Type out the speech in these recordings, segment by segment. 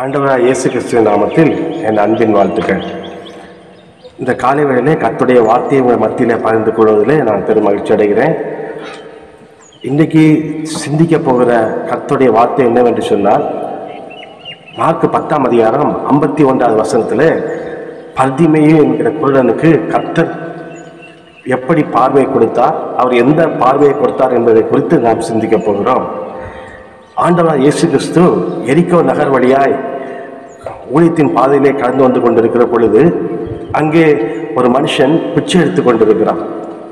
ஆண்டவராக இயேசு கிறிஸ்துவின் நாமத்தில் என் அன்பின் வாழ்த்துக்கள் இந்த காலை வேளையிலே கர்த்தருடைய வார்த்தையை உங்கள் மத்தியிலே பகிர்ந்து கொள்வதிலே நான் பெரும் மகிழ்ச்சி அடைகிறேன் இன்றைக்கு சிந்திக்க போகிற கர்த்தருடைய வார்த்தை என்னவென்று சொன்னால் மார்க் பத்தாம் அதிகாரம் ஐம்பத்தி ஒன்றாவது வசனத்தில் பர்திமையு என்கிற குருடனுக்கு கர்த்தர் எப்படி பார்வை கொடுத்தார் அவர் எந்த பார்வையை கொடுத்தார் என்பதை குறித்து நாம் சிந்திக்க போகிறோம் ஆண்டவர் இயேசு கிறிஸ்து எரிக்கோ நகர் வழியாய் ஊழியத்தின் பாதையிலே கடந்து வந்து கொண்டிருக்கிற பொழுது அங்கே ஒரு மனுஷன் பிச்சை எடுத்து கொண்டிருக்கிறான்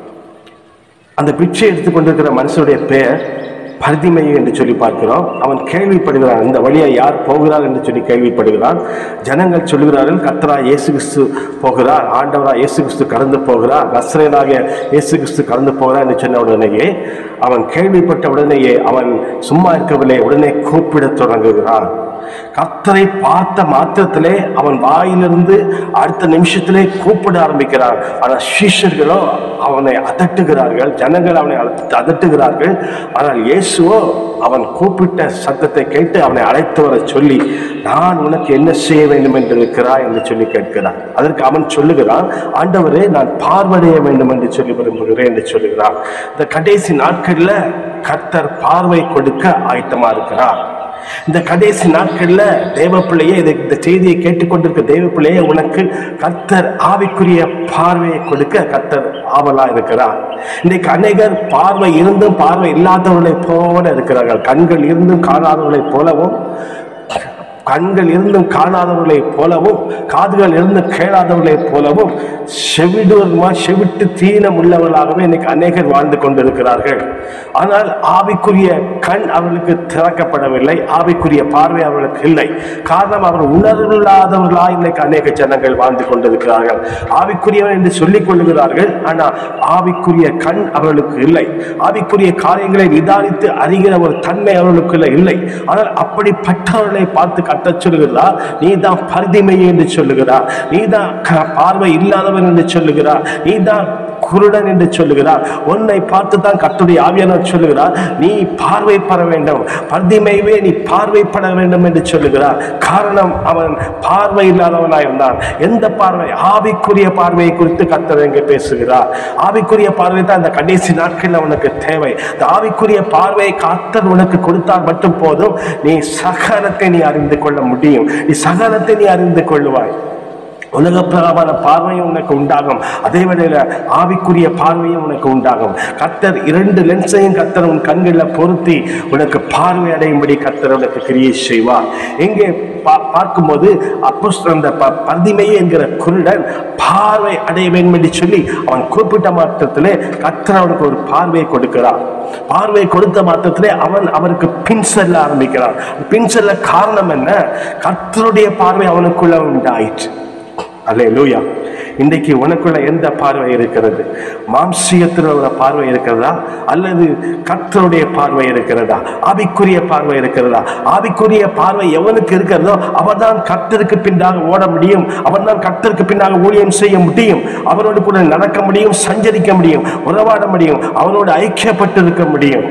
அந்த பிச்சை எடுத்து கொண்டிருக்கிற மனுஷனுடைய பெயர் பர்திமையு என்று சொல்லி பார்க்கிறோம் அவன் கேள்விப்படுகிறான் இந்த வழியா யார் போகிறார் என்று சொல்லி கேள்விப்படுகிறான் ஜனங்கள் சொல்கிறார்கள் கத்தரா இயேசு கிறிஸ்து போகிறார் ஆண்டவரா இயேசு கிறிஸ்து கடந்து போகிறார் நஸ்ரேனாக இயேசு கிறிஸ்து கடந்து போகிறார் என்று சொன்ன உடனேயே அவன் கேள்விப்பட்ட உடனேயே அவன் சும்மா இருக்கவில்லை உடனே கூப்பிடத் தொடங்குகிறான் கர்த்தரை பார்த்த மாத்திரத்திலே அவன் வாயிலிருந்து அடுத்த நிமிஷத்திலே கூப்பிட ஆரம்பிக்கிறான் ஆனால் சீஷர்களோ அவனை அதட்டுகிறார்கள் ஜனங்கள் அவனை அத- அதட்டுகிறார்கள் ஆனால் இயேசுவோ அவன் கூப்பிட்ட சத்தத்தை கேட்டு அவனை அழைத்து வர சொல்லி நான் உனக்கு என்ன செய்ய வேண்டும் என்று இருக்கிறாய் என்று சொல்லி கேட்கிறான் அதற்கு அவன் சொல்லுகிறான் ஆண்டவரே நான் பார்வடைய வேண்டும் என்று சொல்லி விரும்புகிறேன் என்று சொல்லுகிறான் இந்த கடைசி நாட்கள்ல கர்த்தர் பார்வை கொடுக்க ஆயத்தமா இருக்கிறார் இந்த கடைசி நாட்கள்ல தேவ பிள்ளையே இதை- இந்த செய்தியை கேட்டுக்கொண்டிருக்க தேவ பிள்ளையே உனக்கு கர்த்தர் ஆவிக்குரிய பார்வையை கொடுக்க கர்த்தர் ஆவலா இருக்கிறார் இன்றைக்கு அநேகர் பார்வை இருந்தும் பார்வை இல்லாதவர்களைப் போல இருக்கிறார்கள் கண்கள் இருந்தும் காணாதவர்களைப் போலவும் கண்கள் இருந்தும் காணாதவர்களைப் போலவும் காதுகள் இருந்தும் கேளாதவர்களைப் போலவும் செவிடுவதுமா செவிட்டு தீனம் உள்ளவர்களாகவே இன்னைக்கு அநேகர் வாழ்ந்து கொண்டிருக்கிறார்கள் ஆனால் ஆவிக்குரிய கண் அவர்களுக்கு திறக்கப்படவில்லை ஆவிக்குரிய பார்வை அவர்களுக்கு இல்லை காரணம் அவர் உணர்வில்லாதவர்களாய் இன்னைக்கு அநேக ஜனங்கள் வாழ்ந்து கொண்டிருக்கிறார்கள் ஆவிக்குரியவன் என்று சொல்லிக் கொள்ளுகிறார்கள் ஆனால் ஆவிக்குரிய கண் அவர்களுக்கு இல்லை ஆவிக்குரிய காரியங்களை நிதானித்து அறிகிற ஒரு தன்மை அவர்களுக்குள்ள இல்லை ஆனால் அப்படிப்பட்டவர்களை பார்த்து கட்டச் சொல்லுகிறார் நீ தான் பரிதிமை என்று சொல்லுகிறார் நீ தான் பார்வை இல்லாதவன் என்று சொல்லுகிறார் நீ தான் குருடன் என்று சொல்லுகிறார் உன்னை பார்த்து தான் கத்துடைய ஆவியானவர் சொல்லுகிறார் நீ பார்வை பெற வேண்டும் பர்திமைவே நீ பார்வைப்பட வேண்டும் என்று சொல்லுகிறார் காரணம் அவன் பார்வை இல்லாதவனாய் இருந்தான் எந்த பார்வை ஆவிக்குரிய பார்வையை குறித்து கத்தர் இங்கே பேசுகிறார் ஆவிக்குரிய பார்வை தான் இந்த கடைசி நாட்களில் அவனுக்கு தேவை இந்த ஆவிக்குரிய பார்வையை கத்தர் உனக்கு கொடுத்தால் மட்டும் போதும் நீ சகலத்தை நீ அறிந்து கொள்ள முடியும் நீ சகலத்தை நீ அறிந்து கொள்ளுவாய் உலகப்பிரகாரமான பார்வையும் உனக்கு உண்டாகும் அதே வேளையில ஆவிக்குரிய பார்வையும் உனக்கு உண்டாகும் கர்த்தர் இரண்டு லென்ஸையும் கர்த்தர் உன் கண்களில் பொருத்தி உனக்கு பார்வை அடையும்படி கர்த்தர் உனக்கு கிரியை செய்வார் எங்கே பா- பார்க்கும்போது அப்போ அந்த ப- பர்திமையே என்கிற குருடன் பார்வை அடைய வேண்டும் என்று சொல்லி அவன் குறிப்பிட்ட மாற்றத்திலே கர்த்தர் அவனுக்கு ஒரு பார்வையை கொடுக்கிறார் பார்வை கொடுத்த மாத்திரத்திலே அவன் அவருக்கு பின் செல்ல ஆரம்பிக்கிறான் பின் செல்ல காரணம் என்ன கர்த்தருடைய பார்வை அவனுக்குள்ள உண்டாயிற்று அல்லே லூயா இன்றைக்கு உனக்குள்ள எந்த பார்வை இருக்கிறது மாம்சியத்தில் உள்ள பார்வை இருக்கிறதா அல்லது கர்த்தருடைய பார்வை இருக்கிறதா ஆவிக்குரிய பார்வை இருக்கிறதா ஆவிக்குரிய பார்வை எவனுக்கு இருக்கிறதோ அவன்தான் கர்த்தருக்கு பின்னாக ஓட முடியும் அவன்தான் கர்த்தருக்கு பின்னாக ஊழியம் செய்ய முடியும் அவரோடு கூட நடக்க முடியும் சஞ்சரிக்க முடியும் உறவாட முடியும் அவரோடு ஐக்கியப்பட்டு இருக்க முடியும்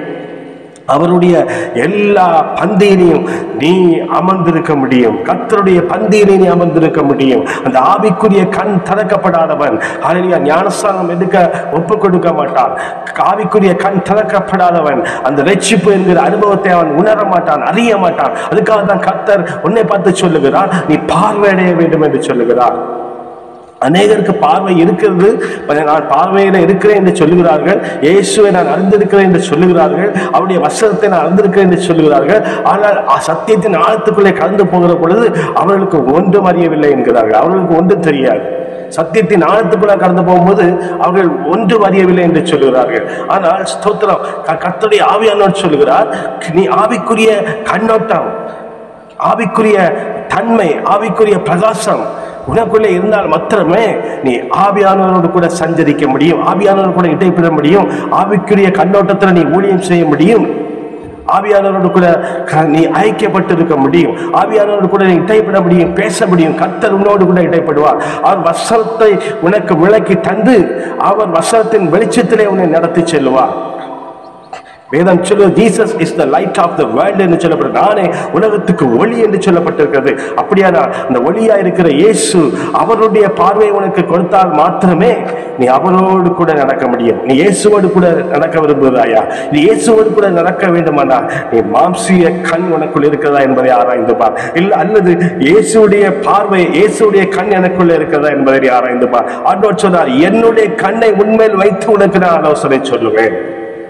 அவருடைய எல்லா பந்தியிலையும் நீ அமர்ந்திருக்க முடியும் கர்த்தருடைய பந்தியிலே நீ அமர்ந்திருக்க முடியும் அந்த ஆவிக்குரிய கண் திறக்கப்படாதவன் ஹalleluya ஞானஸ்தானம் எடுக்க ஒப்பு கொடுக்க மாட்டான் ஆவிக்குரிய கண் திறக்கப்படாதவன் அந்த ரட்சிப்பு என்கிற அனுபவத்தை அவன் உணர மாட்டான் அறிய மாட்டான் அதுக்காக தான் கர்த்தர் உன்னை பார்த்து சொல்லுகிறார் நீ பார்வையடைய வேண்டும் என்று சொல்லுகிறார் அநேகருக்கு பார்வை இருக்கிறது நான் பார்வையில இருக்கிறேன் என்று சொல்லுகிறார்கள் இயேசுவை நான் அறிந்திருக்கிறேன் என்று சொல்லுகிறார்கள் அவருடைய வசனத்தை நான் அறிந்திருக்கிறேன் என்று சொல்லுகிறார்கள் ஆனால் அ- சத்தியத்தின் ஆழத்துக்குள்ளே கடந்து போகிற பொழுது அவர்களுக்கு ஒன்றும் அறியவில்லை என்கிறார்கள் அவர்களுக்கு ஒன்றும் தெரியாது சத்தியத்தின் ஆழத்துக்குள்ள கடந்து போகும்போது அவர்கள் ஒன்றும் அறியவில்லை என்று சொல்லுகிறார்கள் ஆனால் ஸ்தோத்திரம் க- கர்த்தருடைய ஆவியானவர் சொல்லுகிறார் நீ ஆவிக்குரிய கண்ணோட்டம் ஆவிக்குரிய தன்மை ஆவிக்குரிய பிரகாசம் உனக்குள்ளே இருந்தால் மாத்திரமே நீ ஆவியானவரோடு கூட சஞ்சரிக்க முடியும் ஆவியானவரோடு கூட இடைப்பட முடியும் ஆவிக்குரிய கண்ணோட்டத்தில் நீ ஊழியம் செய்ய முடியும் ஆவியானவரோடு கூட க- நீ ஐக்கியப்பட்டு இருக்க முடியும் ஆவியானவரோடு கூட நீ இடைப்பட முடியும் பேச முடியும் கர்த்தர் உன்னோடு கூட இடைப்படுவார் அவர் வசனத்தை உனக்கு விளக்கி தந்து அவர் வசனத்தின் வெளிச்சத்திலே உன்னை நடத்தி செல்லுவார் வேதம் சொல்லுவது Jesus is the light of the world என்று சொல்லப்பட்டது நானே உலகத்துக்கு ஒளி என்று சொல்லப்பட்டிருக்கிறது அப்படியானா அந்த ஒளியா இருக்கிற இயேசு அவருடைய பார்வையை உனக்கு கொடுத்தால் மாத்திரமே நீ அவரோடு கூட நடக்க முடியும் நீ இயேசுவோடு கூட நடக்க விரும்புகிறாயா நீ இயேசுவோடு கூட நடக்க வேண்டுமானா நீ மாம்சிய கண் உனக்குள் இருக்கிறதா என்பதை ஆராய்ந்து பார் இல்ல அல்லது இயேசுடைய பார்வை இயேசுடைய கண் எனக்குள்ள இருக்கிறதா என்பதை ஆராய்ந்து பார் ஆண்டவர் சொன்னார் என்னுடைய கண்ணை உண்மையில் வைத்து உனக்கு நான் ஆலோசனை சொல்லுவேன்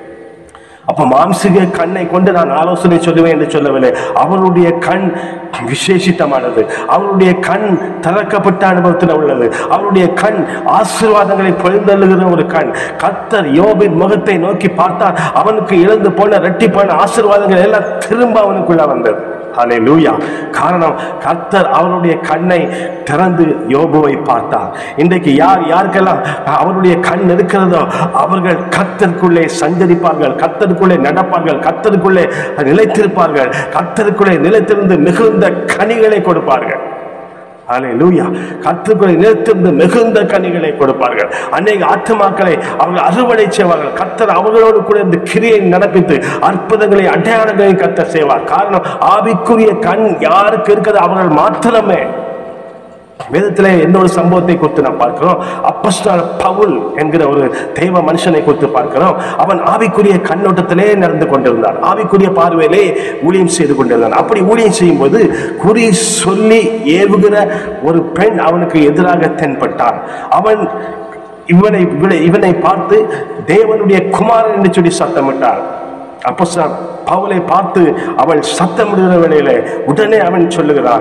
அப்ப மாம்சிக கண்ணை கொண்டு நான் ஆலோசனை சொல்லுவேன் என்று சொல்லவில்லை அவருடைய கண் விசேஷித்தமானது அவருடைய கண் திறக்கப்பட்ட அனுபவத்தில் உள்ளது அவருடைய கண் ஆசீர்வாதங்களை பொழிந்தள்ளுகிற ஒரு கண் கர்த்தர் யோபின் முகத்தை நோக்கி பார்த்தார் அவனுக்கு இழந்து போன ரெட்டிப்பான ஆசீர்வாதங்கள் எல்லாம் திரும்ப அவனுக்குள்ள வந்தது ஹalleluya காரணம் கர்த்தர் அவருடைய கண்ணை திறந்து யோபுவை பார்த்தார் இன்றைக்கு யார் யாருக்கெல்லாம் அவருடைய கண் இருக்கிறதோ அவர்கள் கர்த்தருக்குள்ளே சஞ்சரிப்பார்கள் கர்த்தருக்குள்ளே நடப்பார்கள் கர்த்தருக்குள்ளே நிலைத்திருப்பார்கள் கர்த்தருக்குள்ளே நிலைத்திருந்து மிகுந்த கனிகளை கொடுப்பார்கள் ஹalleluya கர்த்தருக்குள்ளே நிலைத்திருந்து மிகுந்த கனிகளை கொடுப்பார்கள் அநேக ஆத்துமாக்களை அவர்கள் அறுவடை செய்வார்கள் கர்த்தர் அவர்களோடு கூட இந்த கிரியை நடப்பித்து அற்புதங்களை அடையாளங்களை கர்த்தர் செய்வார் காரணம் ஆவிக்குரிய கண் யாருக்கு இருக்கிறது அவர்கள் மாத்திரமே வேதத்திலே எந்த ஒரு சம்பவத்தை குறித்து நாம் பார்க்கிறோம் அப்பஸ்டால் பவுல் என்கிற ஒரு தெய்வ மனுஷனை குறித்து பார்க்கிறோம் அவன் ஆவிக்குரிய கண்ணோட்டத்திலே நடந்து கொண்டிருந்தான் ஆவிக்குரிய பார்வையிலே ஊழியம் செய்து கொண்டிருந்தான் அப்படி ஊழியம் செய்யும் போது குறி சொல்லி ஏவுகிற ஒரு பெண் அவனுக்கு எதிராக தென்பட்டான் அவன் இவனை இவனை- இவனை பார்த்து தேவனுடைய குமாரன் என்று சொல்லி சத்தமிட்டார் அப்போ பவுலை பார்த்து அவள் சத்தமிடுகிற வேளையில உடனே அவன் சொல்லுகிறான்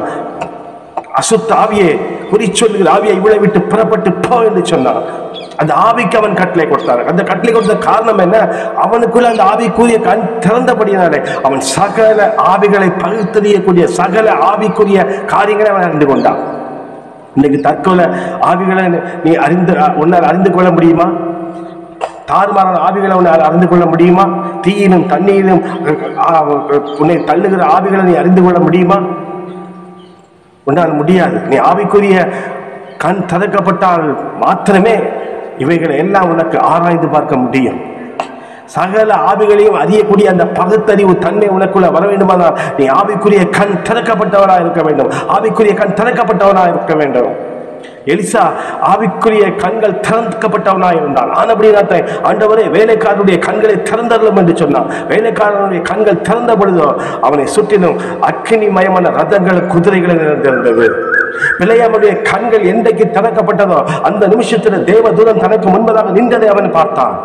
அசுத்த ஆவியே குறி சொல்லுகிற ஆவியை இவளை விட்டு புறப்பட்டு போ என்று சொன்னான் அந்த ஆவிக்கு அவன் கட்டளை கொடுத்தான் அந்த கட்டளை கொடுத்த காரணம் என்ன அவனுக்குள்ள அந்த ஆவிக்குரிய கண் திறந்தபடியினாலே அவன் சகல ஆவிகளை பகுத்தறியக்கூடிய சகல ஆவிக்குரிய காரியங்களை அவன் அறிந்து கொண்டான் இன்னைக்கு தற்கொலை ஆவிகளை நீ அறிந்து உன்னால் அறிந்து கொள்ள முடியுமா தாறுமாறான ஆவிகளை உன்னால் அறிந்து கொள்ள முடியுமா தீயிலும் தண்ணீரிலும் ஆ, உன்னை தள்ளுகிற ஆவிகளை நீ அறிந்து கொள்ள முடியுமா உன்னால் முடியாது நீ ஆவிக்குரிய கண் திறக்கப்பட்டால் மாத்திரமே இவைகளை எல்லாம் உனக்கு ஆராய்ந்து பார்க்க முடியும் சகல ஆவிகளையும் அறியக்கூடிய அந்த பகுத்தறிவு தன்மை உனக்குள்ள வர வேண்டுமானால் நீ ஆவிக்குரிய கண் திறக்கப்பட்டவராக இருக்க வேண்டும் ஆவிக்குரிய கண் திறக்கப்பட்டவராக இருக்க வேண்டும் எலிசா ஆவிக்குரிய கண்கள் திறக்கப்பட்டவனாய் இருந்தான் ஆனபடினாத்தை ஆண்டவரே வேலைக்காரனுடைய கண்களை திறந்தரலும் என்று சொன்னான் வேலைக்காரனுடைய கண்கள் திறந்த பொழுதோ அவனை சுற்றிலும் அக்கினி மயமான ரதங்கள் குதிரைகள் நிறைந்திருந்தது பிள்ளையாமுடைய கண்கள் என்றைக்கு திறக்கப்பட்டதோ அந்த நிமிஷத்தில் தேவதூதன் தனக்கு முன்பதாக நின்றதை அவன் பார்த்தான்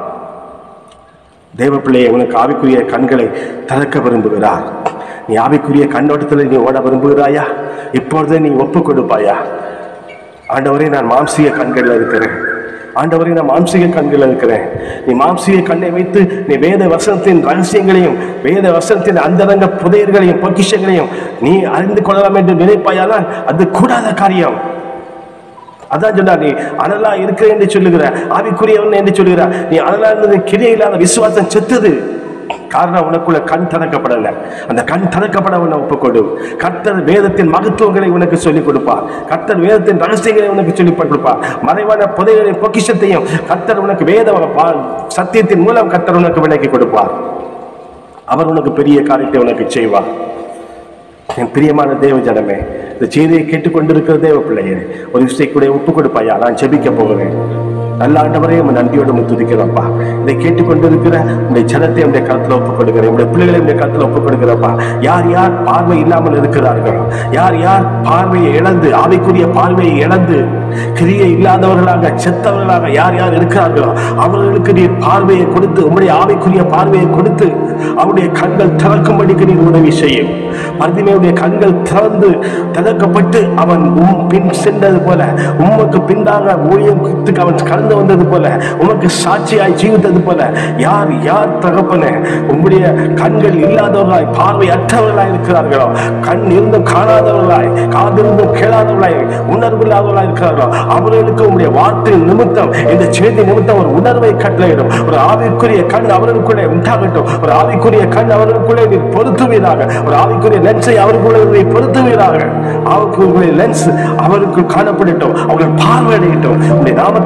தேவ பிள்ளையை உனக்கு ஆவிக்குரிய கண்களை திறக்க விரும்புகிறார் நீ ஆவிக்குரிய கண்ணோட்டத்தில் நீ ஓட விரும்புகிறாயா இப்பொழுதே நீ ஒப்பு கொடுப்பாயா ஆண்டவரே நான் மாம்சீக கண்களில் இருக்கிறேன் ஆண்டவரே நான் மாம்சீக கண்களில் இருக்கிறேன் நீ மாம்சீக கண்ணை வைத்து நீ வேத வசனத்தின் ரகசியங்களையும் வேத வசனத்தின் அந்தரங்க புதையர்களையும் பொக்கிஷங்களையும் நீ அறிந்து கொள்ளலாம் என்று நினைப்பாயானால் அது கூடாத காரியம் அதான் சொன்னார் நீ அனலா இருக்கிற என்று சொல்லுகிற ஆவிக்குரியவன் என்று சொல்லுகிற நீ அனலா இருந்தது கிரியை இல்லாத விசுவாசம் செத்தது காரணம் உனக்குள்ள கண் திறக்கப்படல அந்த கண் திறக்கப்பட உன்னை ஒப்புக்கொடு கர்த்தர் வேதத்தின் மகத்துவங்களை உனக்கு சொல்லிக் கொடுப்பார் கர்த்தர் வேதத்தின் ரகசியங்களை உனக்கு சொல்லிக் கொடுப்பார் மறைவான புதைகளின் பொக்கிஷத்தையும் கர்த்தர் உனக்கு வேத பா- சத்தியத்தின் மூலம் கர்த்தர் உனக்கு விளக்கி கொடுப்பார் அவர் உனக்கு பெரிய காரியத்தை உனக்கு செய்வார் என் பிரியமான தேவ ஜனமே இந்த செய்தியை கேட்டுக்கொண்டிருக்கிற தேவ பிள்ளையே ஒரு விஷயத்தை கூட ஒப்பு கொடுப்பாயா நான் ஜெபிக்க போகிறேன் நல்ல ஆண்டவரே உன் நன்றியோடு உம்மை துதிக்கிறப்பா இதை கேட்டுக்கொண்டிருக்கிற உடைய ஜனத்தை உடைய கருத்துல ஒப்புக் கொடுக்கிறேன் உடைய பிள்ளைகளை உடைய கருத்துல ஒப்புக் கொடுக்கிறப்பா யார் யார் பார்வை இல்லாமல் இருக்கிறார்களோ யார் யார் பார்வையை இழந்து ஆவிக்குரிய பார்வையை இழந்து கிரியை இல்லாதவர்களாக செத்தவர்களாக யார் யார் இருக்கிறார்களோ அவர்களுக்கு நீர் பார்வையை கொடுத்து உம்முடைய ஆவிக்குரிய பார்வையை கொடுத்து அவருடைய கண்கள் திறக்கும்படிக்கு நீர் உதவி செய்யும் பர்திமையுடைய கண்கள் திறந்து திறக்கப்பட்டு அவன் உம் பின் சென்றது போல உமக்கு பின்னாக ஊழியத்துக்கு அவன் கடந்து வந்தது போல உமக்கு சாட்சியாய் ஜீவித்தது போல யார் யார் தகப்பனே உம்முடைய கண்கள் இல்லாதவர்களாய் பார்வை அற்றவர்களாய் இருக்கிறார்களோ கண் இருந்தும் காணாதவர்களாய் காதிருந்தும் கேளாதவர்களாய் உணர்வு இல்லாதவர்களாய் இருக்கிறார்களோ அவர்களுக்கு உம்முடைய வார்த்தை நிமித்தம் இந்த செய்தி நிமித்தம் ஒரு உணர்வை கட்டளையிடும் ஒரு ஆவிக்குரிய கண் அவர்களுக்குள்ளே உண்டாகட்டும் ஒரு ஆவிக்குரிய கண் அவர்களுக்குள்ளே நீர் பொருத்துவீராக ஒரு ஆவிக்குரிய லென்ஸை அவர்களுக்குள்ளே நீர் பொருத்துவீராக ஆவிக்குரிய லென்ஸ் அவருக்கு காணப்படட்டும் அவர்கள் பார்வையிடட்டும் உடைய நாமத்தை மயமை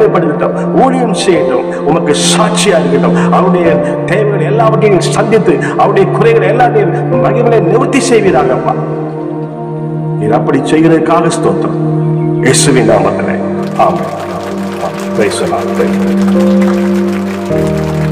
மகிமைப்படுத்தட்டும் ஊழியம் செய்யட்டும் உமக்கு சாட்சியா இருக்கட்டும் அவருடைய தேவைகள் எல்லாவற்றையும் சந்தித்து அவருடைய குறைகளை எல்லாத்தையும் மகிமையை நிவர்த்தி செய்வீராகப்பா நீர் அப்படி செய்கிறதுக்காக ஸ்தோத்திரம் இயேசுவின் நாமத்திலே ஆமென் Praise the Lord. Praise the Lord.